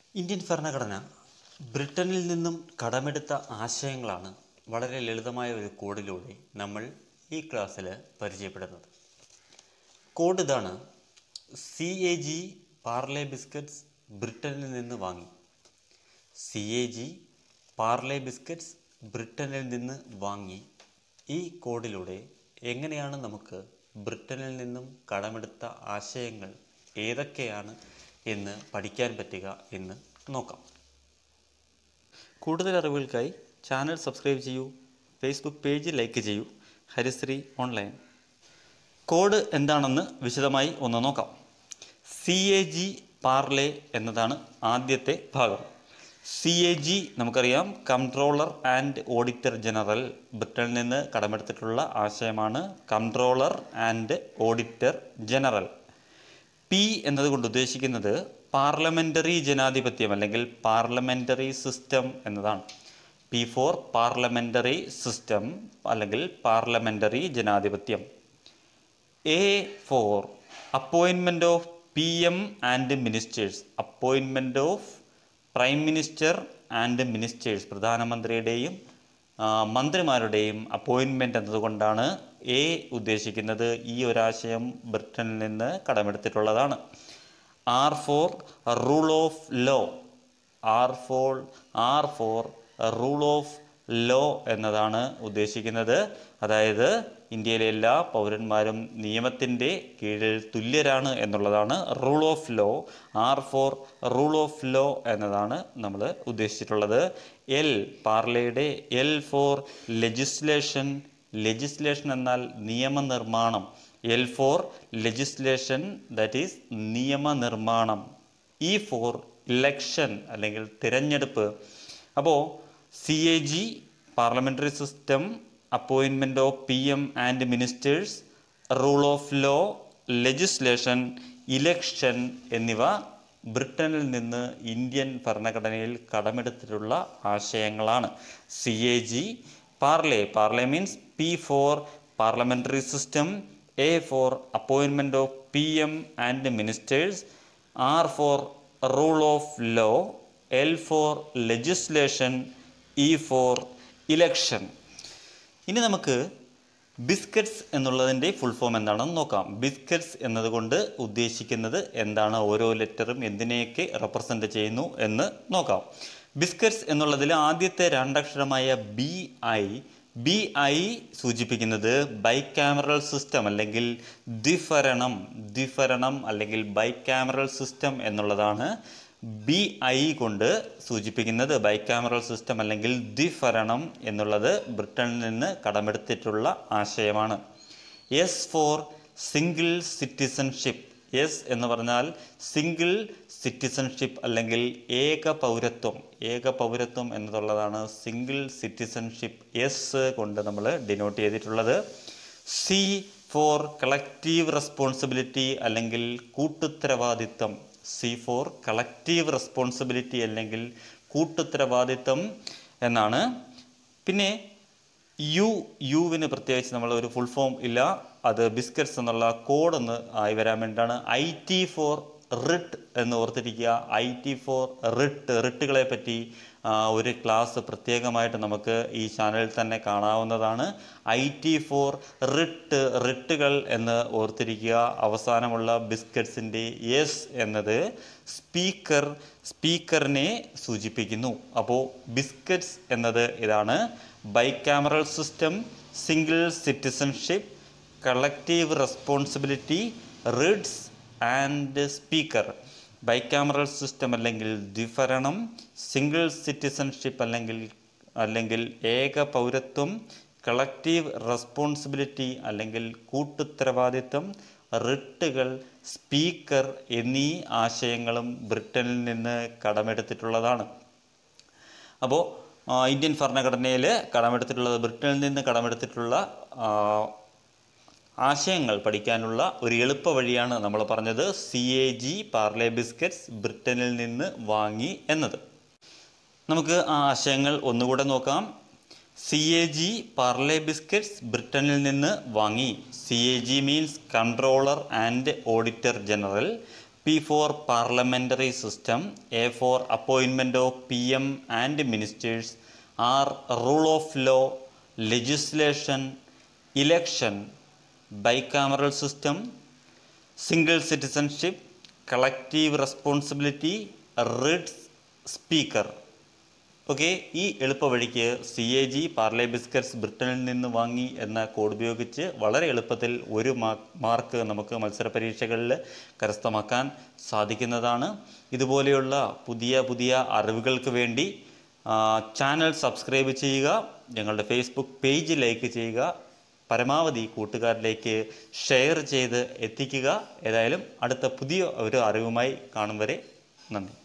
Indian ഭരണഘടന ബ്രിട്ടനിൽ നിന്നും കടമെടുത്ത ആശയങ്ങളാണ് വളരെ ലളിതമായ ഒരു കോഡിലൂടെ നമ്മൾ ഈ ക്ലാസ്സിൽ പരിചയപ്പെടുന്നത് കോഡ് ഇതാണ് C A G Parle biscuits ബ്രിട്ടനിൽ നിന്ന് വാങ്ങി C A G Parle biscuits ബ്രിട്ടനിൽ നിന്ന് വാങ്ങി ഈ കോഡിലൂടെ എങ്ങനെയാണ് നമുക്ക് ബ്രിട്ടനിൽ നിന്നും കടമെടുത്ത ആശയങ്ങൾ ഏതൊക്കെയാണ് എന്ന് പഠിക്കാൻ പറ്റുക എന്ന് നോക്കാം കൂടുതൽ അറിവുകൾക്കായി ചാനൽ സബ്സ്ക്രൈബ് ചെയ്യൂ ഫേസ്ബുക്ക് പേജ് ലൈക്ക് ചെയ്യൂ ഹരിശ്രീ ഓൺലൈൻ കോഡ് എന്താണെന്ന് വിശദമായി ഒന്ന് നോക്കാം സി എ ജി പാർലെ എന്നതാണ് ആദ്യത്തെ ഭാഗം സി എ ജി നമുക്കറിയാം കൺട്രോളർ ആൻഡ് ഓഡിറ്റർ ജനറൽ ബ്രിട്ടനിൽ നിന്ന് കടമെടുത്തിട്ടുള്ള ആശയമാണ് controller and auditor general P എന്നതുകൊണ്ട് ഉദ്ദേശിക്കുന്നത് പാർലമെൻ്ററി ജനാധിപത്യം അല്ലെങ്കിൽ പാർലമെൻ്ററി സിസ്റ്റം എന്നതാണ് പി ഫോർ പാർലമെൻ്ററി സിസ്റ്റം അല്ലെങ്കിൽ പാർലമെൻ്ററി ജനാധിപത്യം എ ഫോർ അപ്പോയിൻമെൻ്റ് of P M and ministers അപ്പോയിൻമെൻ്റ് of prime minister and ministers പ്രധാനമന്ത്രിയുടെയും ആ, മന്ത്രിമാരുടെയും അപ്പോയിൻമെൻ്റ് എന്നതുകൊണ്ടാണ് എ ഉദ്ദേശിക്കുന്നത് ഈ ഒരാശയം ബ്രിട്ടനിൽ നിന്ന് കടമെടുത്തിട്ടുള്ളതാണ് R for rule of law R for R for rule of law എന്നതാണ് ഉദ്ദേശിക്കുന്നത് അതായത് ഇന്ത്യയിലെ എല്ലാ പൗരന്മാരും നിയമത്തിൻ്റെ കീഴിൽ തുല്യരാണ് എന്നുള്ളതാണ് rule of law R for rule of law എന്നതാണ് നമ്മൾ ഉദ്ദേശിച്ചിട്ടുള്ളത് എൽ പാർലയുടെ എൽ ഫോർ ലെജിസ്ലേഷൻ ലെജിസ്ലേഷൻ എന്നാൽ നിയമനിർമ്മാണം L for legislation that is നിയമനിർമ്മാണം ഇ ഫോർ ഇലക്ഷൻ അല്ലെങ്കിൽ തിരഞ്ഞെടുപ്പ് അപ്പോൾ C A G parliamentary system അപ്പോയിൻമെൻ്റ് of P M and ministers rule of law legislation election എന്നിവ ബ്രിട്ടനിൽ നിന്ന് ഇന്ത്യൻ ഭരണഘടനയിൽ കടമെടുത്തിട്ടുള്ള ആശയങ്ങളാണ് C A G Parle Parle means P for parliamentary system A four അപ്പോയിൻമെൻ്റ് of P M and ministers R for rule of law L for legislation E for election ഇനി നമുക്ക് biscuits എന്നുള്ളതിൻ്റെ ഫുൾ ഫോം എന്താണെന്ന് നോക്കാം ബിസ്ക്കറ്റ്സ് എന്നതുകൊണ്ട് ഉദ്ദേശിക്കുന്നത് എന്താണ് ഓരോ ലെറ്ററും എന്തിനെയൊക്കെ റെപ്രസെൻ്റ് ചെയ്യുന്നു എന്ന് നോക്കാം ബിസ്ക്കറ്റ്സ് എന്നുള്ളതിൽ ആദ്യത്തെ രണ്ടക്ഷരമായ ബി ഐ ബി ഐ സൂചിപ്പിക്കുന്നത് ബൈക്യാമറൽ സിസ്റ്റം അല്ലെങ്കിൽ ദ്വിഭരണം ദ്വിഭരണം അല്ലെങ്കിൽ ബൈക്യാമറൽ സിസ്റ്റം എന്നുള്ളതാണ് ബി ഐ കൊണ്ട് സൂചിപ്പിക്കുന്നത് ബൈക്യാമറൽ സിസ്റ്റം അല്ലെങ്കിൽ ദ്വിഭരണം എന്നുള്ളത് ബ്രിട്ടനിൽ നിന്ന് കടമെടുത്തിട്ടുള്ള ആശയമാണ് S for single citizenship S എന്ന് പറഞ്ഞാൽ സിംഗിൾ സിറ്റിസൺഷിപ്പ് അല്ലെങ്കിൽ ഏക പൗരത്വം ഏക പൗരത്വം എന്നുള്ളതാണ് സിംഗിൾ സിറ്റിസൺഷിപ്പ് എസ് കൊണ്ട് നമ്മൾ ഡിനോട്ട് ചെയ്തിട്ടുള്ളത് സി ഫോർ കളക്റ്റീവ് റെസ്പോൺസിബിലിറ്റി അല്ലെങ്കിൽ കൂട്ടുത്തരവാദിത്വം സി ഫോർ കളക്റ്റീവ് റെസ്പോൺസിബിലിറ്റി അല്ലെങ്കിൽ കൂട്ടുത്തരവാദിത്വം എന്നാണ് പിന്നെ യു യുവിന് പ്രത്യേകിച്ച് നമ്മൾ ഒരു ഫുൾ ഫോം ഇല്ല അത് ബിസ്ക്കറ്റ്സ് എന്നുള്ള കോഡ് ഒന്ന് ആയി വരാൻ വേണ്ടിയിട്ടാണ് ഐ ടി ഫോർ റിട്ട് എന്ന് ഓർത്തിരിക്കുക ഐ ടി ഫോർ റിട്ട് റിട്ടുകളെ പറ്റി ആ, ഒരു ക്ലാസ് പ്രത്യേകമായിട്ട് നമുക്ക് ഈ ചാനലിൽ തന്നെ കാണാവുന്നതാണ് ഐ ടി ഫോർ റിട്ട് റിട്ടുകൾ എന്ന് ഓർത്തിരിക്കുക അവസാനമുള്ള ബിസ്ക്കറ്റ്സിൻ്റെ എസ് എന്നത് സ്പീക്കർ സ്പീക്കറിനെ സൂചിപ്പിക്കുന്നു അപ്പോൾ ബിസ്ക്കറ്റ്സ് എന്നത് ഇതാണ് bicameral system single citizenship collective responsibility writs and speaker bicameral system അല്ലെങ്കിൽ ദ്വിഭരണം സിംഗിൾ സിറ്റിസൺഷിപ്പ് അല്ലെങ്കിൽ അല്ലെങ്കിൽ ഏക പൗരത്വം കളക്റ്റീവ് റെസ്പോൺസിബിലിറ്റി അല്ലെങ്കിൽ കൂട്ടുത്തരവാദിത്വം റിട്ടുകൾ സ്പീക്കർ എന്നീ ആശയങ്ങളും ബ്രിട്ടനിൽ നിന്ന് കടമെടുത്തിട്ടുള്ളതാണ് അപ്പോൾ ഇന്ത്യൻ ഭരണഘടനയിൽ കടമെടുത്തിട്ടുള്ളത് ബ്രിട്ടനിൽ നിന്ന് കടമെടുത്തിട്ടുള്ള ആ, ആശയങ്ങൾ പഠിക്കാനുള്ള ഒരു എളുപ്പ വഴിയാണ് നമ്മൾ പറഞ്ഞത് C A G Parle biscuits ബ്രിട്ടനിൽ നിന്ന് വാങ്ങി എന്നത് നമുക്ക് ആ ആശയങ്ങൾ ഒന്നുകൂടെ നോക്കാം C A G Parle biscuits ബ്രിട്ടനിൽ നിന്ന് വാങ്ങി C A G means controller and auditor general P for parliamentary system, A for appointment of PM and ministers, R rule of law, legislation, election, bicameral system, single citizenship, collective responsibility, writs speaker okay ഈ എളുപ്പവഴിക്ക് C A G Parle biscuits ബ്രിട്ടനിൽ നിന്ന് വാങ്ങി എന്ന code ഉപയോഗിച്ച് വളരെ എളുപ്പത്തിൽ ഒരു മാ- മാർക്ക് നമുക്ക് മത്സര പരീക്ഷകളിൽ കരസ്ഥമാക്കാൻ സാധിക്കുന്നതാണ് ഇതുപോലെയുള്ള പുതിയ പുതിയ അറിവുകൾക്ക് വേണ്ടി ആ, ചാനൽ സബ്സ്ക്രൈബ് ചെയ്യുക ഞങ്ങളുടെ ഫേസ്ബുക്ക് പേജ് ലൈക്ക് ചെയ്യുക പരമാവധി കൂട്ടുകാരിലേക്ക് ഷെയർ ചെയ്ത് എത്തിക്കുക ഏതായാലും അടുത്ത പുതിയ ഒരു അറിവുമായി കാണും വരെ നന്ദി